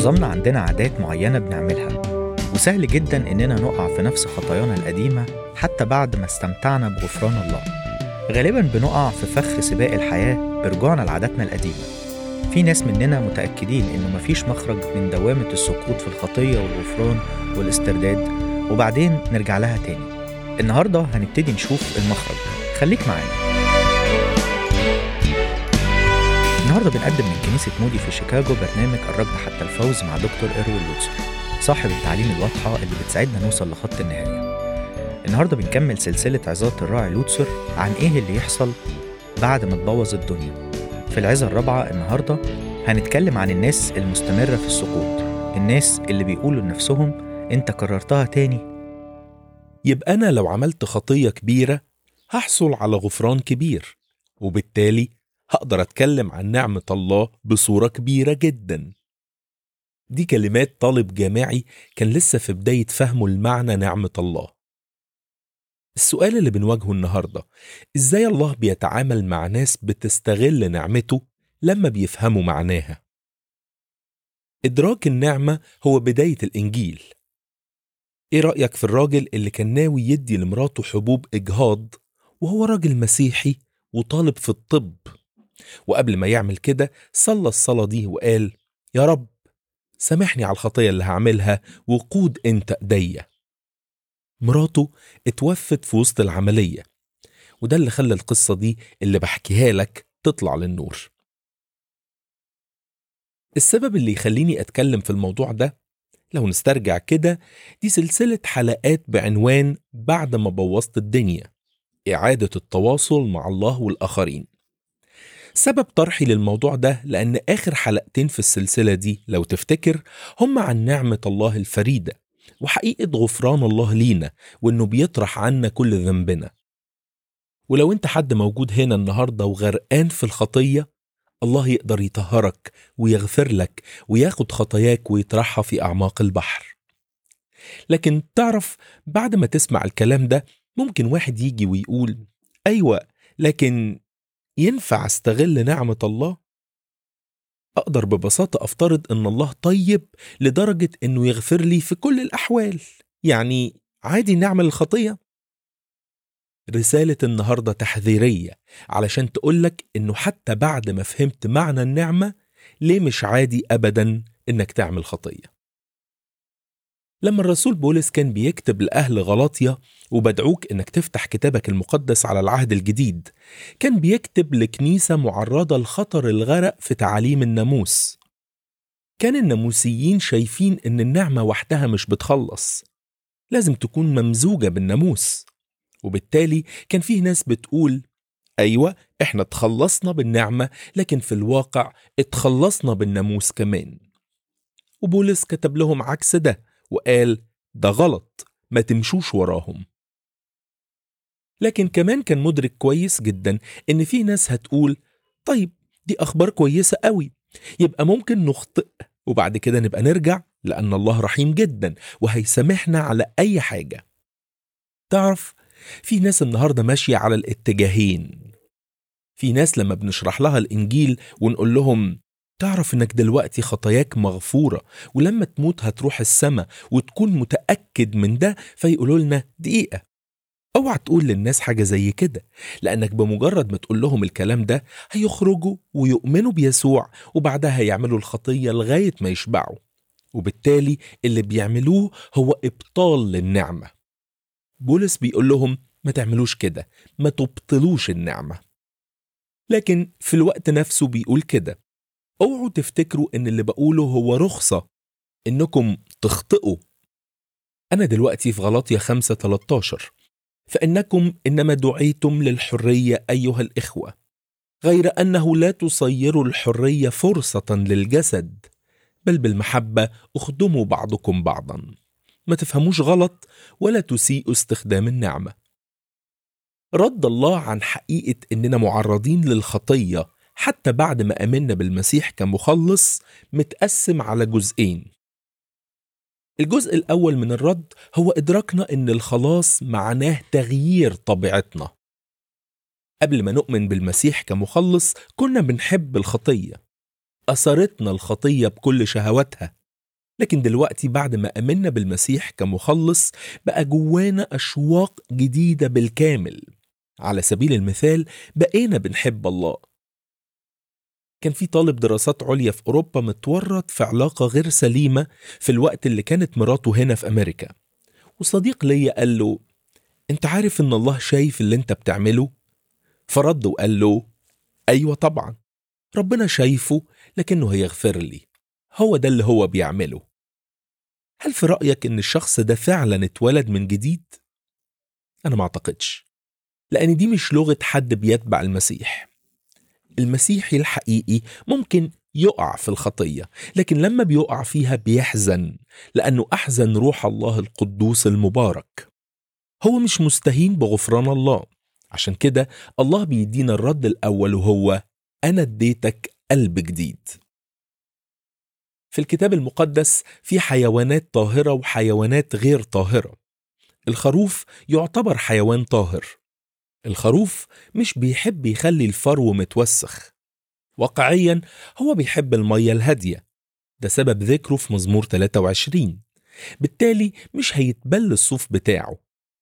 معظمنا عندنا عادات معينة بنعملها وسهل جدا إننا نقع في نفس خطايانا القديمة حتى بعد ما استمتعنا بغفران الله غالبا بنقع في فخ سباق الحياة برجوعنا لعاداتنا القديمة في ناس مننا متأكدين إنه مفيش مخرج من دوامة السقوط في الخطية والغفران والاسترداد وبعدين نرجع لها تاني النهاردة هنبتدي نشوف المخرج خليك معانا النهارده بنقدم من كنيسة مودي في شيكاغو برنامج الركض حتى الفوز مع دكتور إيروين لوتسر صاحب التعليم الواضحة اللي بتساعدنا نوصل لخط النهاية النهارده بنكمل سلسلة عظات الراعي لوتسر عن إيه اللي يحصل بعد ما تبوظ الدنيا في العظة الرابعة النهارده هنتكلم عن الناس المستمرة في السقوط الناس اللي بيقولوا لنفسهم أنت كررتها تاني يبقى أنا لو عملت خطية كبيرة هحصل على غفران كبير وبالتالي هقدر أتكلم عن نعمة الله بصورة كبيرة جدا دي كلمات طالب جامعي كان لسه في بداية فهمه المعنى نعمة الله السؤال اللي بنواجهه النهاردة إزاي الله بيتعامل مع ناس بتستغل نعمته لما بيفهموا معناها إدراك النعمة هو بداية الإنجيل إيه رأيك في الراجل اللي كان ناوي يدي لمراته حبوب إجهاض وهو راجل مسيحي وطالب في الطب وقبل ما يعمل كده صلى الصلاة دي وقال يا رب سامحني على الخطية اللي هعملها وقود انت ايديا مراته اتوفت في وسط العملية وده اللي خلى القصة دي اللي بحكيها لك تطلع للنور السبب اللي يخليني أتكلم في الموضوع ده لو نسترجع كده دي سلسلة حلقات بعنوان بعد ما بوظت الدنيا إعادة التواصل مع الله والآخرين سبب طرحي للموضوع ده لأن آخر حلقتين في السلسلة دي لو تفتكر هم عن نعمة الله الفريدة وحقيقة غفران الله لينا وإنه بيطرح عنا كل ذنبنا ولو أنت حد موجود هنا النهاردة وغرقان في الخطية الله يقدر يطهرك ويغفر لك وياخد خطاياك ويطرحها في أعماق البحر لكن تعرف بعد ما تسمع الكلام ده ممكن واحد يجي ويقول أيوة لكن ينفع استغل نعمة الله؟ أقدر ببساطة أفترض إن الله طيب لدرجة إنه يغفر لي في كل الأحوال يعني عادي نعمل الخطية؟ رسالة النهاردة تحذيرية علشان تقولك إنه حتى بعد ما فهمت معنى النعمة ليه مش عادي أبدا إنك تعمل خطية لما الرسول بولس كان بيكتب لأهل غلاطيا وبدعوك إنك تفتح كتابك المقدس على العهد الجديد كان بيكتب لكنيسة معرضة لخطر الغرق في تعاليم الناموس كان الناموسيين شايفين إن النعمة وحدها مش بتخلص لازم تكون ممزوجة بالناموس وبالتالي كان فيه ناس بتقول أيوة إحنا اتخلصنا بالنعمة لكن في الواقع اتخلصنا بالناموس كمان وبولس كتب لهم عكس ده وقال ده غلط ما تمشوش وراهم لكن كمان كان مدرك كويس جدا ان في ناس هتقول طيب دي اخبار كويسه قوي يبقى ممكن نخطئ وبعد كده نبقى نرجع لان الله رحيم جدا وهيسامحنا على اي حاجه تعرف في ناس النهارده ماشيه على الاتجاهين في ناس لما بنشرح لها الانجيل ونقول لهم تعرف انك دلوقتي خطاياك مغفورة ولما تموت هتروح السما وتكون متأكد من ده فيقولوا لنا دقيقة اوعى تقول للناس حاجة زي كده لأنك بمجرد ما تقول لهم الكلام ده هيخرجوا ويؤمنوا بيسوع وبعدها يعملوا الخطية لغاية ما يشبعوا وبالتالي اللي بيعملوه هو إبطال للنعمة بولس بيقول لهم ما تعملوش كده ما تبطلوش النعمة لكن في الوقت نفسه بيقول كده اوعوا تفتكروا ان اللي بقوله هو رخصة انكم تخطئوا انا دلوقتي في غلطية 5 13 فانكم انما دعيتم للحرية ايها الاخوة غير انه لا تصيروا الحرية فرصة للجسد بل بالمحبة اخدموا بعضكم بعضا ما تفهموش غلط ولا تسيئوا استخدام النعمة رد الله عن حقيقة اننا معرضين للخطية حتى بعد ما آمنا بالمسيح كمخلص متقسم على جزئين الجزء الأول من الرد هو إدراكنا إن الخلاص معناه تغيير طبيعتنا قبل ما نؤمن بالمسيح كمخلص كنا بنحب الخطية أثرتنا الخطية بكل شهواتها لكن دلوقتي بعد ما امنا بالمسيح كمخلص بقى جوانا اشواق جديده بالكامل على سبيل المثال بقينا بنحب الله كان في طالب دراسات عليا في اوروبا متورط في علاقه غير سليمه في الوقت اللي كانت مراته هنا في امريكا وصديق ليا قال له انت عارف ان الله شايف اللي انت بتعمله فرد وقال له ايوه طبعا ربنا شايفه لكنه هيغفر لي هو ده اللي هو بيعمله هل في رأيك إن الشخص ده فعلا اتولد من جديد؟ أنا ما أعتقدش لأن دي مش لغة حد بيتبع المسيح المسيحي الحقيقي ممكن يقع في الخطية لكن لما بيقع فيها بيحزن لأنه أحزن روح الله القدوس المبارك هو مش مستهين بغفران الله عشان كده الله بيدينا الرد الأول وهو أنا اديتك قلب جديد في الكتاب المقدس في حيوانات طاهرة وحيوانات غير طاهرة الخروف يعتبر حيوان طاهر الخروف مش بيحب يخلي الفرو متوسخ واقعيا هو بيحب المية الهادية ده سبب ذكره في مزمور 23 بالتالي مش هيتبل الصوف بتاعه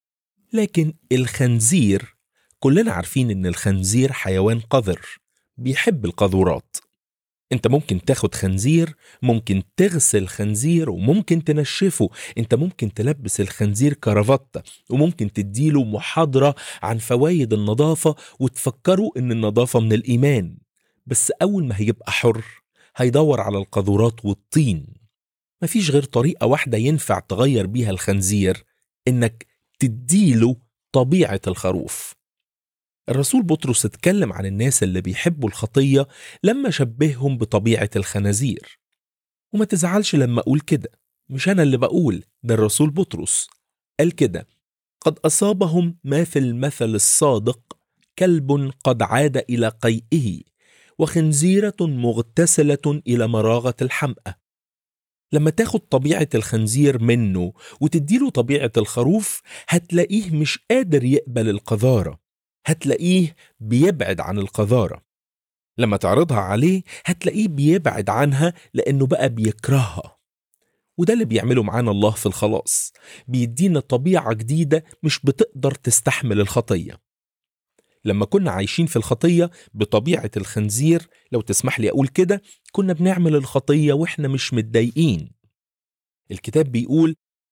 لكن الخنزير كلنا عارفين ان الخنزير حيوان قذر بيحب القاذورات انت ممكن تاخد خنزير ممكن تغسل خنزير وممكن تنشفه انت ممكن تلبس الخنزير كرافتة وممكن تديله محاضرة عن فوائد النظافة وتفكروا ان النظافة من الايمان بس اول ما هيبقى حر هيدور على القاذورات والطين مفيش غير طريقة واحدة ينفع تغير بيها الخنزير انك تديله طبيعة الخروف الرسول بطرس اتكلم عن الناس اللي بيحبوا الخطية لما شبههم بطبيعة الخنازير وما تزعلش لما أقول كده مش أنا اللي بقول ده الرسول بطرس قال كده قد أصابهم ما في المثل الصادق كلب قد عاد إلى قيئه وخنزيرة مغتسلة إلى مراغة الحمأة لما تاخد طبيعة الخنزير منه وتديله طبيعة الخروف هتلاقيه مش قادر يقبل القذارة هتلاقيه بيبعد عن القذارة لما تعرضها عليه هتلاقيه بيبعد عنها لأنه بقى بيكرهها وده اللي بيعمله معانا الله في الخلاص بيدينا طبيعة جديدة مش بتقدر تستحمل الخطية لما كنا عايشين في الخطية بطبيعة الخنزير لو تسمح لي أقول كده كنا بنعمل الخطية وإحنا مش متضايقين الكتاب بيقول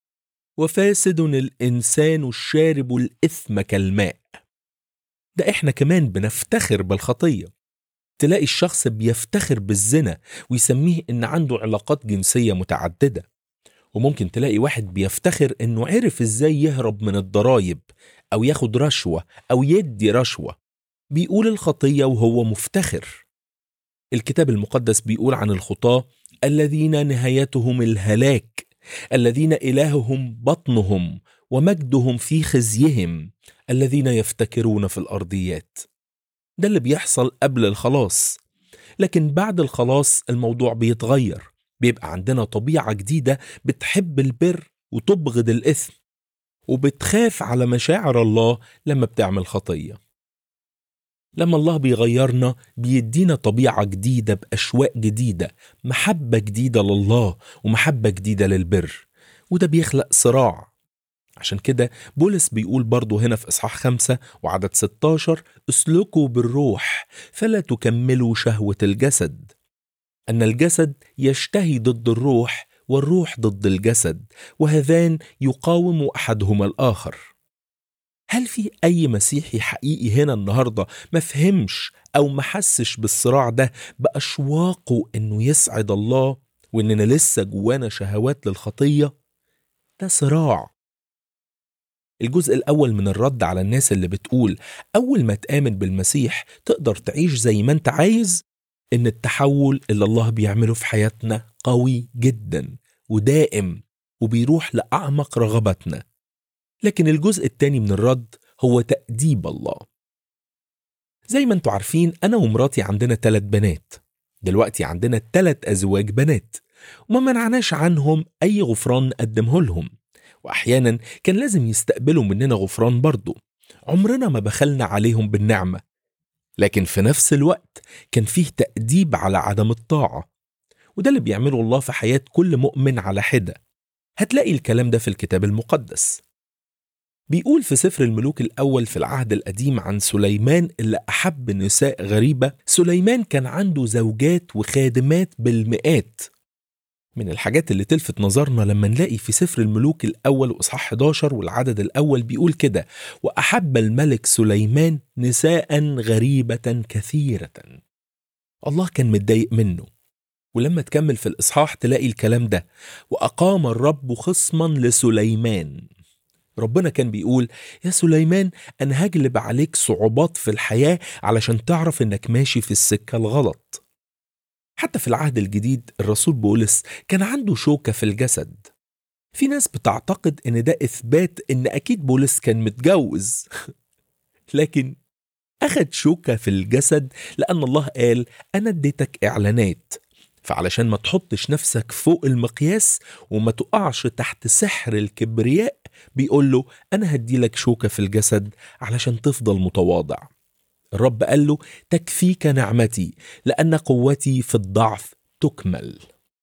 وفاسد الإنسان الشارب الإثم كالماء ده إحنا كمان بنفتخر بالخطية تلاقي الشخص بيفتخر بالزنا ويسميه إن عنده علاقات جنسية متعددة وممكن تلاقي واحد بيفتخر إنه عرف إزاي يهرب من الضرايب أو ياخد رشوة أو يدي رشوة بيقول الخطية وهو مفتخر الكتاب المقدس بيقول عن الخطاة الذين نهايتهم الهلاك الذين إلههم بطنهم ومجدهم في خزيهم الذين يفتكرون في الأرضيات ده اللي بيحصل قبل الخلاص لكن بعد الخلاص الموضوع بيتغير بيبقى عندنا طبيعة جديدة بتحب البر وتبغض الإثم وبتخاف على مشاعر الله لما بتعمل خطية لما الله بيغيرنا بيدينا طبيعة جديدة بأشواق جديدة محبة جديدة لله ومحبة جديدة للبر وده بيخلق صراع عشان كده بولس بيقول برضه هنا في إصحاح خمسة وعدد 16 اسلكوا بالروح فلا تكملوا شهوة الجسد أن الجسد يشتهي ضد الروح والروح ضد الجسد وهذان يقاوم أحدهما الآخر هل في أي مسيحي حقيقي هنا النهاردة ما فهمش أو ما حسش بالصراع ده بأشواقه إنه يسعد الله وإننا لسه جوانا شهوات للخطية؟ ده صراع الجزء الأول من الرد على الناس اللي بتقول أول ما تآمن بالمسيح تقدر تعيش زي ما أنت عايز إن التحول اللي الله بيعمله في حياتنا قوي جدا ودائم وبيروح لأعمق رغبتنا لكن الجزء التاني من الرد هو تأديب الله زي ما انتوا عارفين أنا ومراتي عندنا تلات بنات دلوقتي عندنا تلات أزواج بنات وما منعناش عنهم أي غفران نقدمه لهم وأحيانا كان لازم يستقبلوا مننا غفران برضه عمرنا ما بخلنا عليهم بالنعمة لكن في نفس الوقت كان فيه تأديب على عدم الطاعة وده اللي بيعمله الله في حياة كل مؤمن على حدة هتلاقي الكلام ده في الكتاب المقدس بيقول في سفر الملوك الأول في العهد القديم عن سليمان اللي أحب نساء غريبة سليمان كان عنده زوجات وخادمات بالمئات من الحاجات اللي تلفت نظرنا لما نلاقي في سفر الملوك الأول وإصحاح 11 والعدد الأول بيقول كده وأحب الملك سليمان نساء غريبة كثيرة الله كان متضايق منه ولما تكمل في الإصحاح تلاقي الكلام ده وأقام الرب خصما لسليمان ربنا كان بيقول يا سليمان أنا هجلب عليك صعوبات في الحياة علشان تعرف إنك ماشي في السكة الغلط حتى في العهد الجديد الرسول بولس كان عنده شوكة في الجسد في ناس بتعتقد إن ده إثبات إن أكيد بولس كان متجوز لكن أخد شوكة في الجسد لأن الله قال أنا اديتك إعلانات فعلشان ما تحطش نفسك فوق المقياس وما تقعش تحت سحر الكبرياء بيقول له أنا هديلك شوكة في الجسد علشان تفضل متواضع الرب قال له تكفيك نعمتي لأن قوتي في الضعف تكمل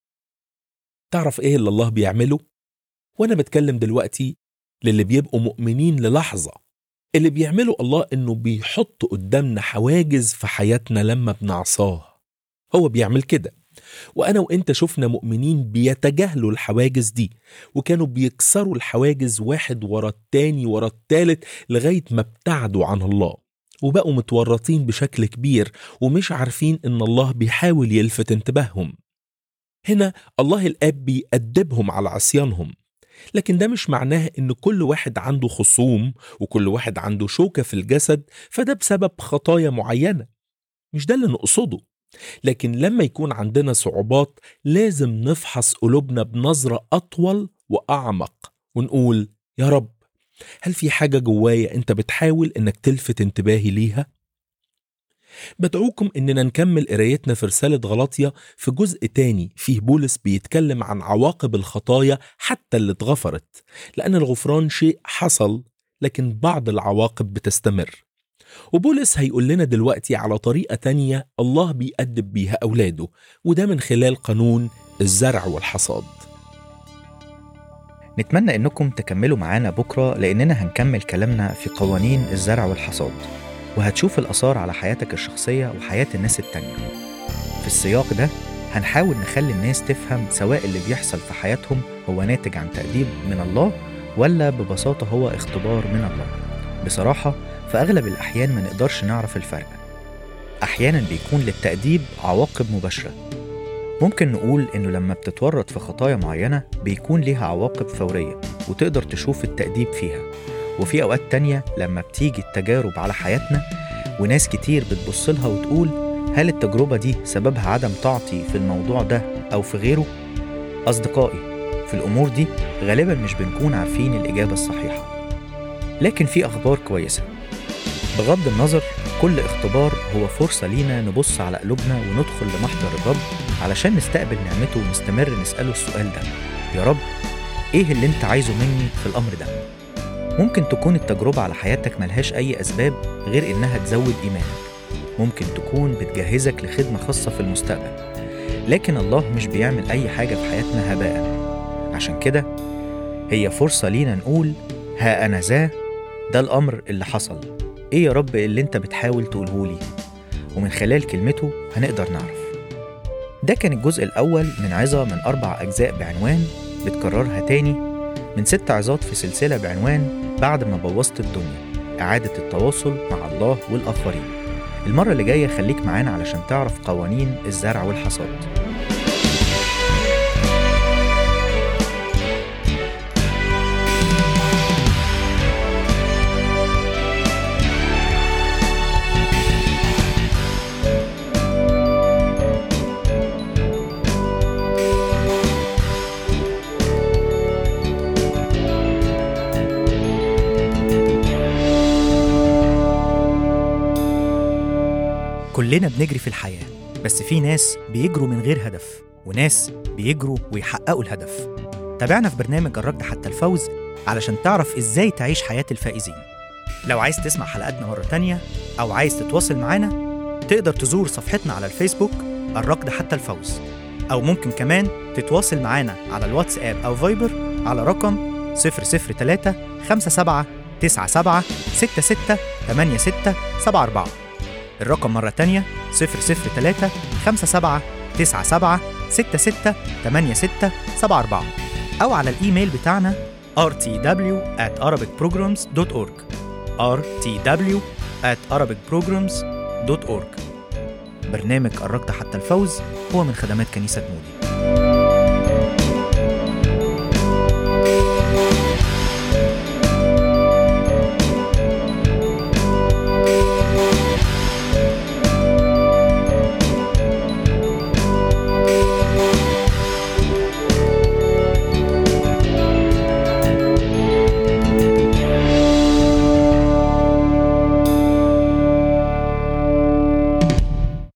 تعرف إيه اللي الله بيعمله؟ وأنا بتكلم دلوقتي للي بيبقوا مؤمنين للحظة اللي بيعمله الله إنه بيحط قدامنا حواجز في حياتنا لما بنعصاه هو بيعمل كده وأنا وإنت شفنا مؤمنين بيتجاهلوا الحواجز دي وكانوا بيكسروا الحواجز واحد ورا التاني ورا التالت لغاية ما ابتعدوا عن الله وبقوا متورطين بشكل كبير ومش عارفين إن الله بيحاول يلفت انتباههم هنا الله الآب بيأدبهم على عصيانهم لكن ده مش معناه إن كل واحد عنده خصوم وكل واحد عنده شوكة في الجسد فده بسبب خطايا معينة مش ده اللي نقصده لكن لما يكون عندنا صعوبات لازم نفحص قلوبنا بنظرة أطول وأعمق ونقول يا رب هل في حاجة جوايا أنت بتحاول إنك تلفت انتباهي ليها؟ بدعوكم إننا نكمل قرايتنا في رسالة غلاطيا في جزء تاني فيه بولس بيتكلم عن عواقب الخطايا حتى اللي اتغفرت لأن الغفران شيء حصل لكن بعض العواقب بتستمر وبولس هيقول لنا دلوقتي على طريقة تانية الله بيأدب بيها أولاده وده من خلال قانون الزرع والحصاد نتمنى إنكم تكملوا معانا بكرة لأننا هنكمل كلامنا في قوانين الزرع والحصاد وهتشوف الآثار على حياتك الشخصية وحياة الناس التانية في السياق ده هنحاول نخلي الناس تفهم سواء اللي بيحصل في حياتهم هو ناتج عن تأديب من الله ولا ببساطة هو اختبار من الله بصراحة في أغلب الأحيان ما نقدرش نعرف الفرق أحيانا بيكون للتأديب عواقب مباشرة ممكن نقول إنه لما بتتورط في خطايا معينة بيكون ليها عواقب فورية وتقدر تشوف التأديب فيها وفي أوقات تانية لما بتيجي التجارب على حياتنا وناس كتير بتبص لها وتقول هل التجربة دي سببها عدم طاعتي في الموضوع ده أو في غيره؟ أصدقائي في الأمور دي غالبا مش بنكون عارفين الإجابة الصحيحة لكن في أخبار كويسة بغض النظر كل اختبار هو فرصة لينا نبص على قلوبنا وندخل لمحضر الرب علشان نستقبل نعمته ونستمر نسأله السؤال ده يا رب ايه اللي انت عايزه مني في الأمر ده؟ ممكن تكون التجربة على حياتك ملهاش أي أسباب غير إنها تزود إيمانك ممكن تكون بتجهزك لخدمة خاصة في المستقبل لكن الله مش بيعمل أي حاجة في حياتنا هباء عشان كده هي فرصة لينا نقول ها أنا ذا ده الأمر اللي حصل إيه يا رب اللي أنت بتحاول تقوله لي ومن خلال كلمته هنقدر نعرف ده كان الجزء الأول من عظة من أربع أجزاء بعنوان بتكررها تاني من ست عظات في سلسلة بعنوان بعد ما بوظت الدنيا إعادة التواصل مع الله والآخرين المرة اللي جاية خليك معانا علشان تعرف قوانين الزرع والحصاد كلنا بنجري في الحياة بس في ناس بيجروا من غير هدف وناس بيجروا ويحققوا الهدف تابعنا في برنامج الركض حتى الفوز علشان تعرف ازاي تعيش حياة الفائزين لو عايز تسمع حلقاتنا مرة تانية أو عايز تتواصل معانا تقدر تزور صفحتنا على الفيسبوك الركض حتى الفوز أو ممكن كمان تتواصل معانا على الواتساب أو فايبر على رقم 003 57 97 66 86 74 الرقم مرة تانية 003 57 97 66 86 74 أو على الإيميل بتاعنا rtw at arabicprograms.org rtw at arabicprograms.org برنامج قربت حتى الفوز هو من خدمات كنيسة مودي